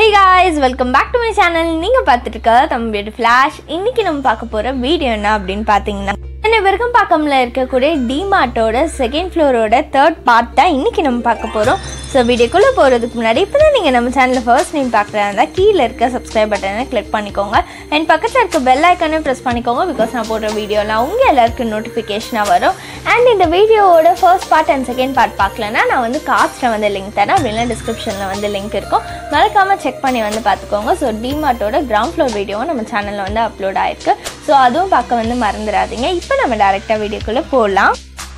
hey guys welcome back to my channel நீங்கள் பார்த்துட்டு இருக்க தமிழ் பியூட்டி ஃப்ளாஷ் இன்னைக்கு நம்ம பார்க்க போகிற வீடியோ என்ன அப்படின்னு பார்த்தீங்கன்னா என்ன விருகம் பாக்கம்ல இருக்கக்கூடிய டிமார்ட்டோட செகண்ட் ஃப்ளோரோட தேர்ட் பார்ட் தான் இன்னைக்கு நம்ம பார்க்க போகிறோம் ஸோ வீடியோக்குள்ளே போகிறதுக்கு முன்னாடி இப்போ தான் நீங்கள் நம்ம சேனலில் ஃபர்ஸ்ட் டைம் பார்க்குறதா இருந்தால் கீழே இருக்க சப்ஸ்கிரைப் பட்டனை கிளிக் பண்ணிக்கோங்க அண்ட் பக்கத்தில் இருக்க பெல் ஐக்கனே ப்ரெஸ் பண்ணிக்கோங்க பிகாஸ் நான் போடுற வீடியோலாம் உங்கள் எல்லாருக்கும் நோட்டிஃபிகேஷனாக வரும் அண்ட் இந்த வீடியோவோட first part and second part பார்க்கலன்னா நான் வந்து காஸ்ட்டில் வந்து லிங்க் தரேன் அப்படின்னா டிஸ்கிரிப்ஷனில் வந்து லிங்க் இருக்கும் மறக்காமல் செக் பண்ணி வந்து பார்த்துக்கோங்க ஸோ டிமார்ட்டோட கிரவுண்ட் ஃப்ளோர் வீடியோவும் நம்ம சேனலில் வந்து அப்லோட் ஆயிருக்கு ஸோ அதுவும் பார்க்க வந்து மறந்துடாதீங்க இப்போ நம்ம டேரெக்டாக வீடியோக்குள்ளே போகலாம்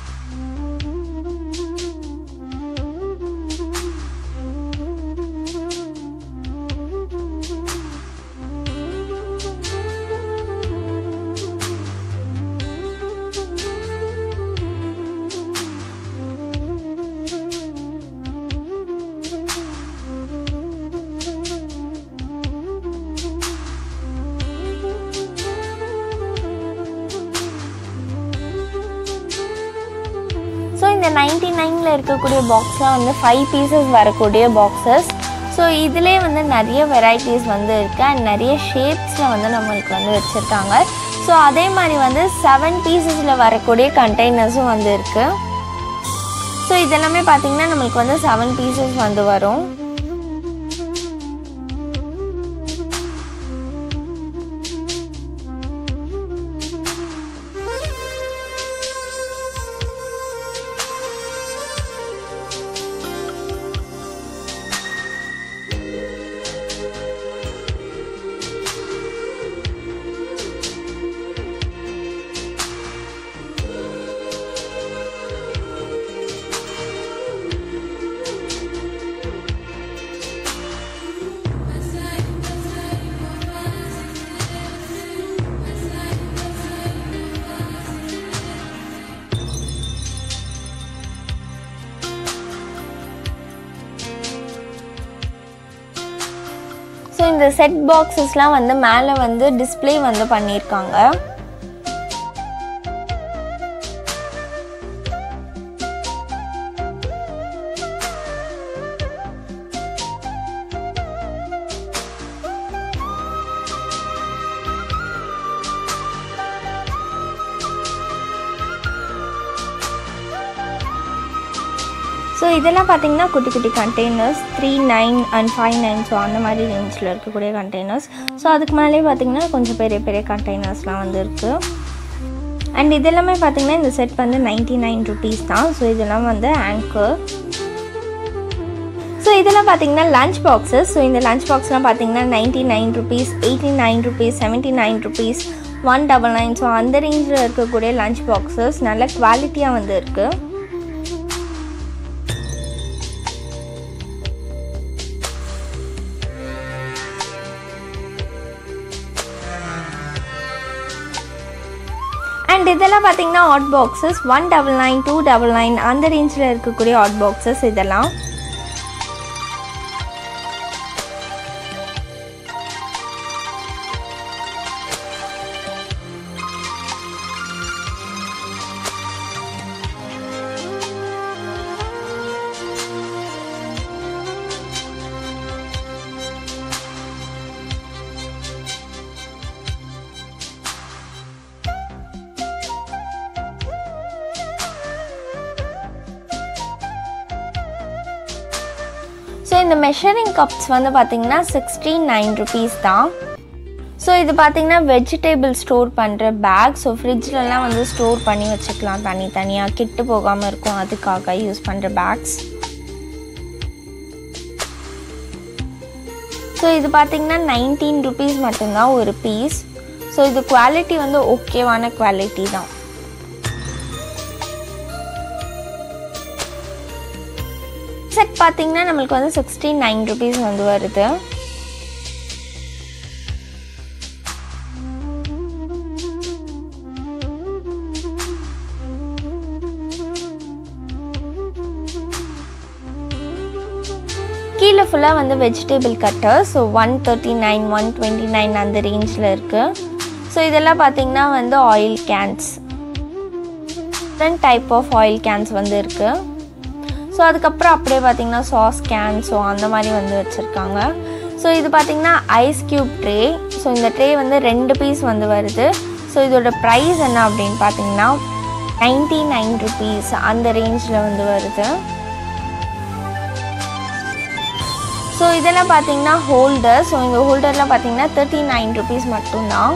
ஸோ இந்த நைன்டி நைனில் இருக்கக்கூடிய பாக்ஸில் வந்து ஃபைவ் பீசஸ் வரக்கூடிய பாக்ஸஸ் ஸோ இதிலே வந்து நிறைய வெரைட்டிஸ் வந்து இருக்குது அண்ட் நிறைய ஷேப்ஸில் வந்து நம்மளுக்கு வந்து வச்சுருக்காங்க ஸோ அதே மாதிரி வந்து செவன் பீசஸில் வரக்கூடிய கண்டெய்னர்ஸும் வந்து இருக்குது ஸோ இதெல்லாமே பார்த்திங்கன்னா நம்மளுக்கு வந்து செவன் பீசஸ் வந்து வரும் ஸோ இந்த செட் பாக்ஸஸ்லாம் வந்து மேலே வந்து டிஸ்ப்ளே வந்து பண்ணியிருக்காங்க ஸோ இதெல்லாம் பார்த்தீங்கன்னா குட்டி குட்டி containers three nine and five nine so அந்த மாதிரி ரேஞ்சில் இருக்கக்கூடிய கண்டெய்னர்ஸ் ஸோ அதுக்கு மேலே பார்த்தீங்கன்னா கொஞ்சம் பெரிய பெரிய கண்டெய்னர்ஸ்லாம் வந்து இருக்குது அண்ட் இதெல்லாமே பார்த்தீங்கன்னா இந்த செட் வந்து நைன்டி நைன் ருபீஸ் தான் ஸோ இதெல்லாம் வந்து ஆங்கர் ஸோ இதெல்லாம் பார்த்தீங்கன்னா லஞ்ச் பாக்ஸஸ் ஸோ இந்த லஞ்ச் பாக்ஸ்லாம் பார்த்தீங்கன்னா ninety nine rupees eighty nine rupees seventy nine rupees one double nine so அந்த ரேஞ்சில் இருக்கக்கூடிய லஞ்ச் பாக்ஸஸ் நல்ல குவாலிட்டியாக வந்து இருக்குது அண்ட் இதெல்லாம் பார்த்தீங்கன்னா hot boxes one double nine two double nine அந்த ரேஞ்சில் இருக்கக்கூடிய ஹாட் பாக்ஸஸ் இதெல்லாம் ஸோ இந்த மெஷரிங் கப்ஸ் வந்து பார்த்தீங்கன்னா சிக்ஸ்டி நைன் ருபீஸ் தான் ஸோ இது பார்த்தீங்கன்னா வெஜிடபிள் ஸ்டோர் பண்ணுற பேக் ஸோ ஃப்ரிட்ஜ்லலாம் வந்து ஸ்டோர் பண்ணி வச்சுக்கலாம் தனித்தனியாக கெட்டு போகாமல் இருக்கும் அதுக்காக யூஸ் பண்ணுற பேக்ஸ் ஸோ இது பார்த்தீங்கன்னா நைன்டீன் ருபீஸ் மட்டும்தான் ஒரு பீஸ் ஸோ இது குவாலிட்டி வந்து ஓகேவான குவாலிட்டி தான் செட் பார்த்தீங்கன்னா நம்மளுக்கு வந்து சிக்ஸ்டி நைன் ருபீஸ் வந்து வருது கீழே ஃபுல்லாக வந்து vegetable cutter so one thirty nine one twenty nine அந்த ரேஞ்சில் இருக்குது ஸோ இதெல்லாம் பார்த்தீங்கன்னா வந்து oil cans different type of oil cans வந்து இருக்குது ஸோ அதுக்கப்புறம் அப்படியே பார்த்தீங்கன்னா சாஸ் கேன் ஸோ அந்த மாதிரி வந்து வச்சுருக்காங்க ஸோ இது பார்த்திங்கன்னா ஐஸ் க்யூப் ட்ரே ஸோ இந்த ட்ரே வந்து ரெண்டு பீஸ் வந்து வருது ஸோ இதோட ப்ரைஸ் என்ன அப்படின்னு பார்த்தீங்கன்னா நைன்டி நைன் ருபீஸ் அந்த ரேஞ்சில் வந்து வருது ஸோ இதெல்லாம் பார்த்தீங்கன்னா ஹோல்டர் ஸோ இந்த ஹோல்டர்லாம் பார்த்தீங்கன்னா தேர்ட்டி நைன் ருபீஸ் மட்டும்தான்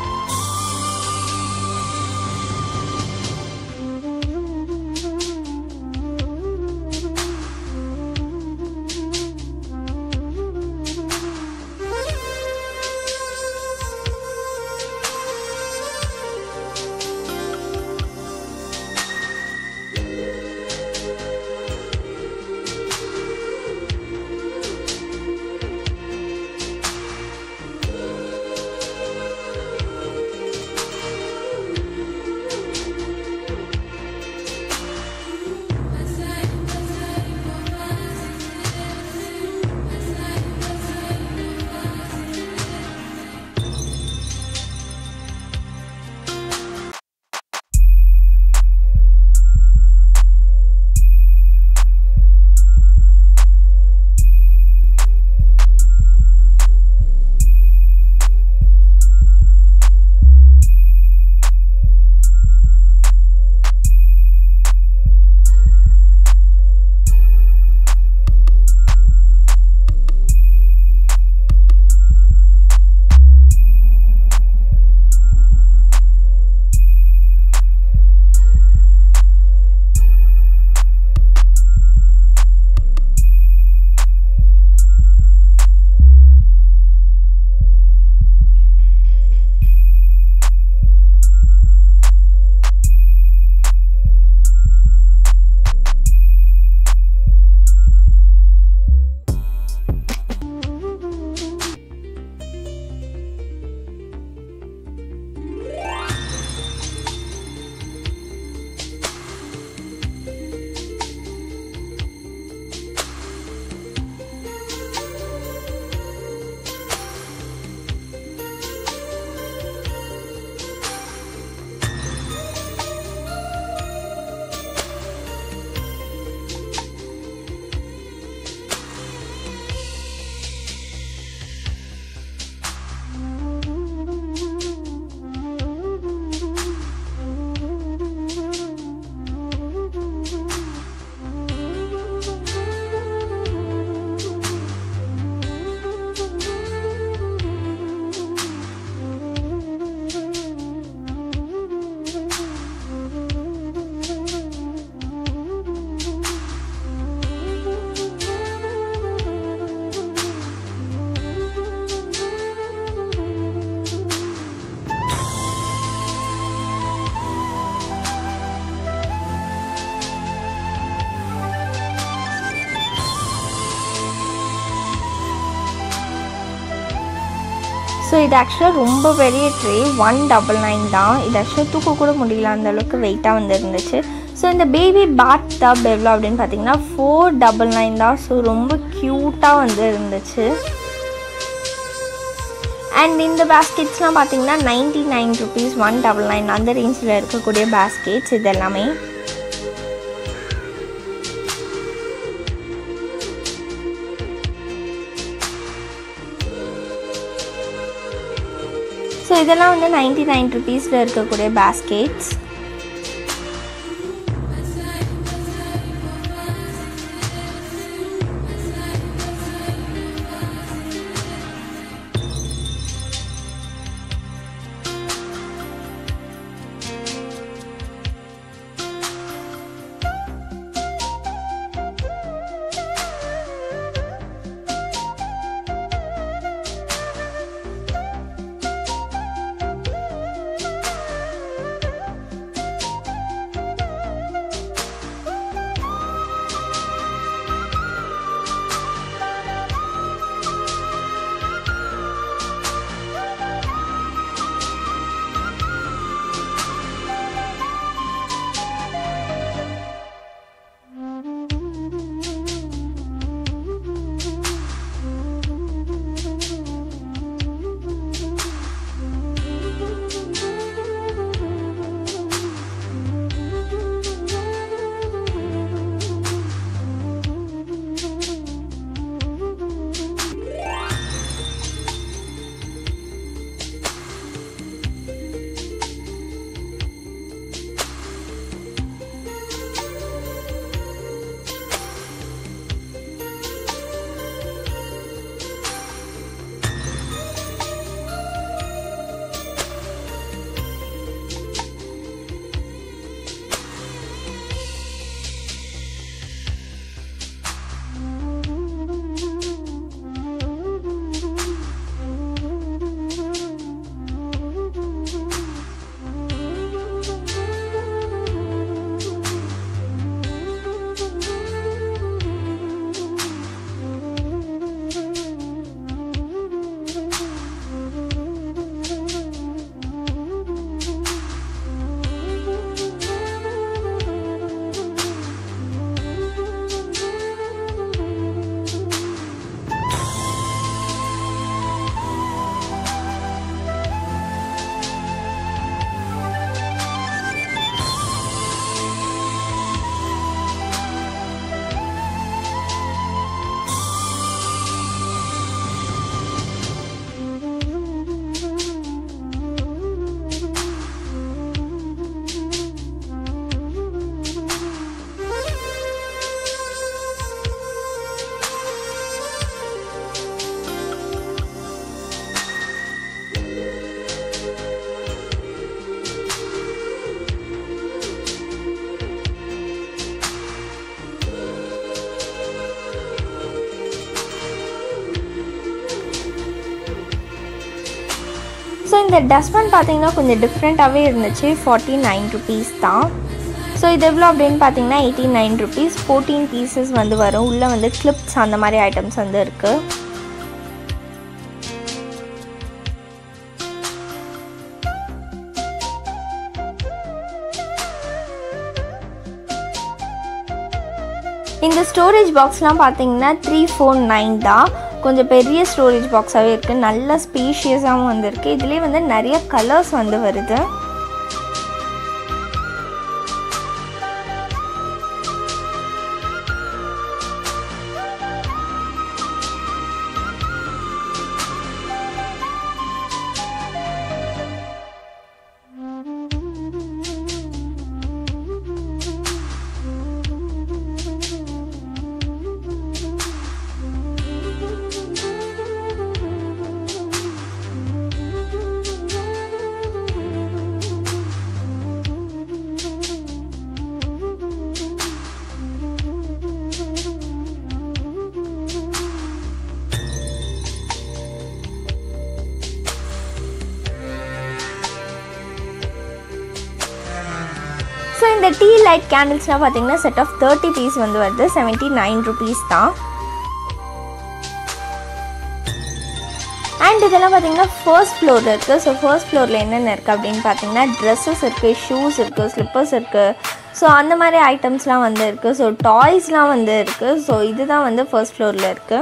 ஸோ இது ஆக்சுவலாக ரொம்ப பெரிய ட்ரே ஒன் டபுள் நைன் தான் இது ஆக்சுவலாக தூக்க கூட முடியல அந்த அளவுக்கு வெயிட்டாக வந்து இருந்துச்சு ஸோ இந்த பேபி பாத் டப் எவ்வளோ அப்படின்னு பார்த்தீங்கன்னா ஃபோர் டபுள் நைன் தான் ஸோ ரொம்ப க்யூட்டாக வந்து இருந்துச்சு அண்ட் இந்த பேஸ்கெட்ஸ்லாம் பார்த்தீங்கன்னா ninety nine rupees one double nine அந்த ரேஞ்சில் இருக்கக்கூடிய பேஸ்கெட்ஸ் இது எல்லாமே ஸோ இதெல்லாம் வந்து நைன்டி நைன் ருபீஸில் இருக்கக்கூடிய பேஸ்கெட்ஸ் ஸோ இந்த டஸ்ட்பின் பார்த்தீங்கன்னா கொஞ்சம் டிஃப்ரெண்ட்டாகவே இருந்துச்சு ஃபார்ட்டி நைன் ருபீஸ் தான் ஸோ இது எவ்வளோ அப்படின்னு பார்த்தீங்கன்னா eighty nine rupees fourteen pieces வந்து வரும் உள்ளே வந்து கிளிப்ஸ் அந்த மாதிரி ஐட்டம்ஸ் வந்து இருக்குது இந்த ஸ்டோரேஜ் பாக்ஸ்லாம் பார்த்தீங்கன்னா த்ரீ ஃபோர் நைன் தான் கொஞ்சம் பெரிய ஸ்டோரேஜ் பாக்ஸாகவே இருக்குது நல்ல ஸ்பீஷியஸாகவும் வந்திருக்கு இதுலேயே வந்து நிறைய கலர்ஸ் வந்து வருது ஸோ இந்த டீ லைட் கேண்டில்ஸ்லாம் பார்த்தீங்கன்னா செட் ஆஃப் தேர்ட்டி பீஸ் வந்து வருது செவன்ட்டி நைன் ருபீஸ் தான் அண்ட் இதெல்லாம் பார்த்தீங்கன்னா ஃபர்ஸ்ட் ஃப்ளோரில் இருக்குது ஸோ ஃபர்ஸ்ட் ஃப்ளோரில் என்னென்ன இருக்குது அப்படின்னு பார்த்தீங்கன்னா ட்ரெஸ்ஸஸ் இருக்குது ஷூஸ் இருக்குது ஸ்லிப்பர்ஸ் இருக்குது ஸோ அந்த மாதிரி ஐட்டம்ஸ்லாம் வந்து இருக்குது ஸோ டாய்ஸ்லாம் வந்து இருக்குது ஸோ இதுதான் வந்து ஃபர்ஸ்ட் ஃப்ளோரில் இருக்குது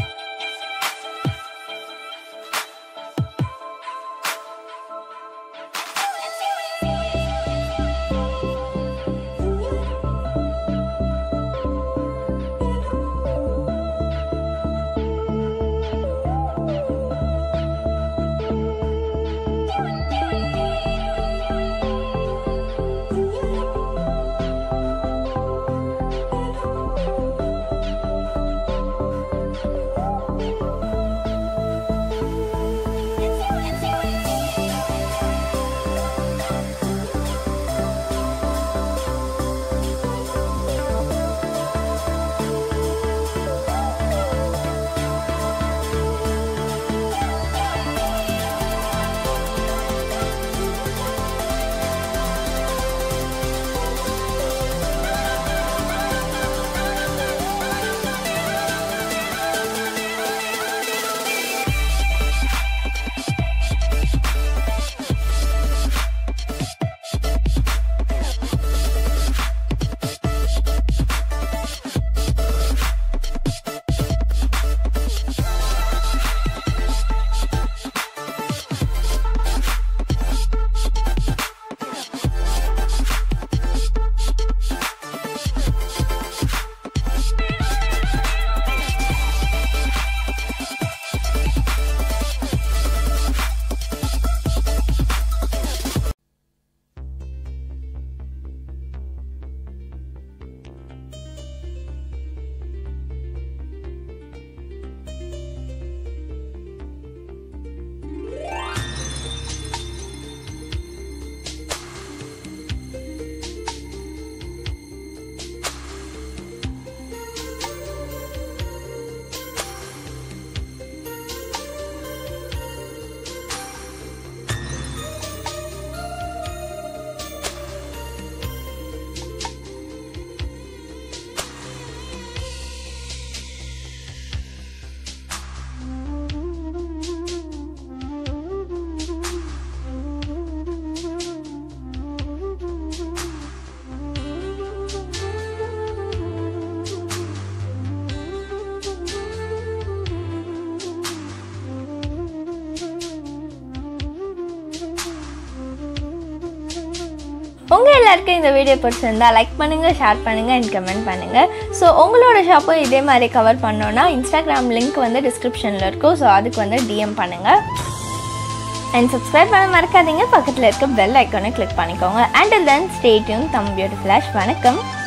உங்கள் எல்லாருக்கும் இந்த வீடியோ பிடிச்சிருந்தா லைக் பண்ணுங்கள் ஷேர் பண்ணுங்கள் அண்ட் கமெண்ட் பண்ணுங்கள் ஸோ உங்களோட ஷாப்பும் இதே மாதிரி கவர் பண்ணோன்னா இன்ஸ்டாகிராம் லிங்க் வந்து டிஸ்கிரிப்ஷனில் இருக்கும் ஸோ அதுக்கு வந்து டிஎம் பண்ணுங்கள் அண்ட் சப்ஸ்கிரைப் பண்ண மறக்காதீங்க பக்கத்தில் இருக்க பெல் ஐக்கானை கிளிக் பண்ணிக்கோங்க அண்ட் தென் ஸ்டேட்யூன் தம் பியூட்டி ஃப்ளாஷ் வணக்கம்